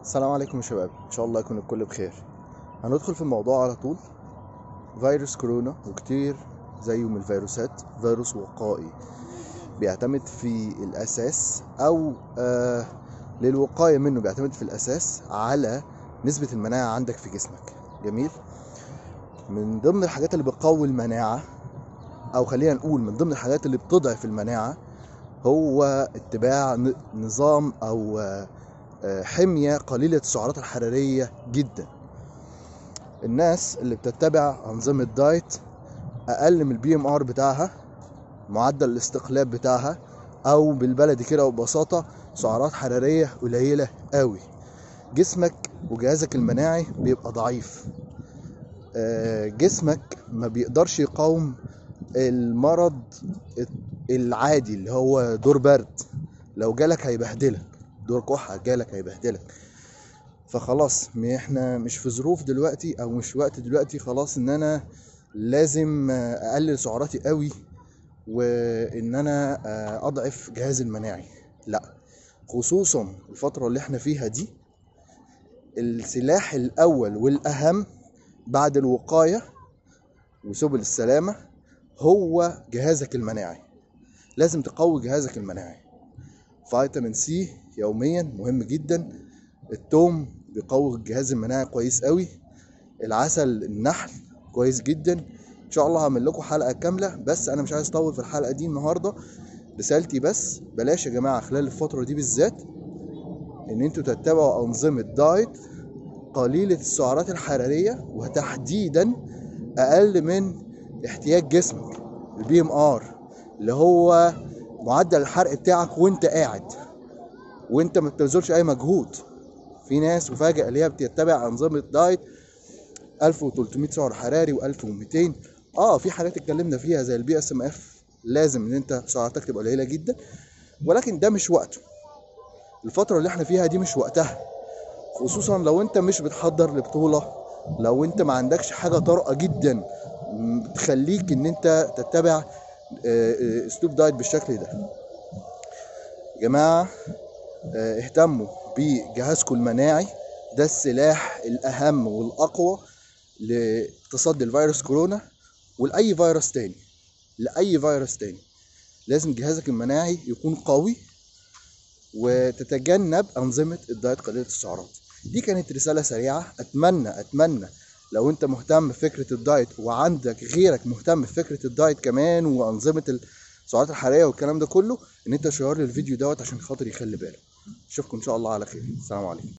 السلام عليكم يا شباب ان شاء الله يكون الكل بخير هندخل في الموضوع على طول فيروس كورونا وكتير زيه من الفيروسات فيروس وقائي بيعتمد في الاساس او آه للوقايه منه بيعتمد في الاساس على نسبه المناعه عندك في جسمك جميل من ضمن الحاجات اللي بتقوي المناعه او خلينا نقول من ضمن الحاجات اللي بتضعف المناعه هو اتباع ن- نظام او آه حمية قليلة السعرات الحرارية جدا الناس اللي بتتبع أنظمة دايت أقل من البي ام ار بتاعها معدل الاستقلاب بتاعها أو بالبلدي كده وببساطة سعرات حرارية قليلة قوي جسمك وجهازك المناعي بيبقى ضعيف آه، جسمك ما بيقدرش يقاوم المرض العادي اللي هو دور برد لو جالك هيبهدلك دور كحة جالك هيبهدلك فخلاص م- احنا مش في ظروف دلوقتي او مش وقت دلوقتي خلاص ان انا لازم آه، اقلل سعراتي قوي وان انا آه، اضعف جهازي المناعي لا خصوصا الفترة اللي احنا فيها دي السلاح الاول والاهم بعد الوقاية وسبل السلامة هو جهازك المناعي لازم تقوي جهازك المناعي فيتامين سي يوميا مهم جدا التوم بيقوي الجهاز المناعي كويس قوي العسل النحل كويس جدا ان شاء الله هعمل لكم حلقه كامله بس انا مش عايز اطول في الحلقه دي النهارده رسالتي بس بلاش يا جماعه خلال الفتره دي بالذات ان انتوا تتبعوا انظمه دايت قليله السعرات الحراريه وتحديدا اقل من احتياج جسمك البي ام ار اللي هو معدل الحرق بتاعك وانت قاعد وانت ما بتبذلش اي مجهود في ناس مفاجئه اللي هي بتتبع انظمه دايت 1300 سعر حراري و1200 اه في حاجات اتكلمنا فيها زي البي اس ام اف لازم ان انت سعراتك تبقى قليله جدا ولكن ده مش وقته الفتره اللي احنا فيها دي مش وقتها خصوصا لو انت مش بتحضر لبطوله لو انت ما عندكش حاجه طارئه جدا م- بتخليك ان انت تتبع آه، آه، اسلوب دايت بالشكل ده يا جماعه آه، اهتموا بجهازكم المناعي ده السلاح الأهم والأقوى لتصدي الفيروس كورونا ولأي فيروس تاني لأي فيروس تاني لازم جهازك المناعي يكون قوي وتتجنب أنظمة الدايت قليلة السعرات دي كانت رسالة سريعة أتمنى أتمنى لو أنت مهتم بفكرة الدايت وعندك غيرك مهتم بفكرة الدايت كمان وأنظمة السعرات الحرارية والكلام ده كله إن أنت تشير لي الفيديو دوت عشان خاطر يخلي باله اشوفكم ان شاء الله على خير السلام عليكم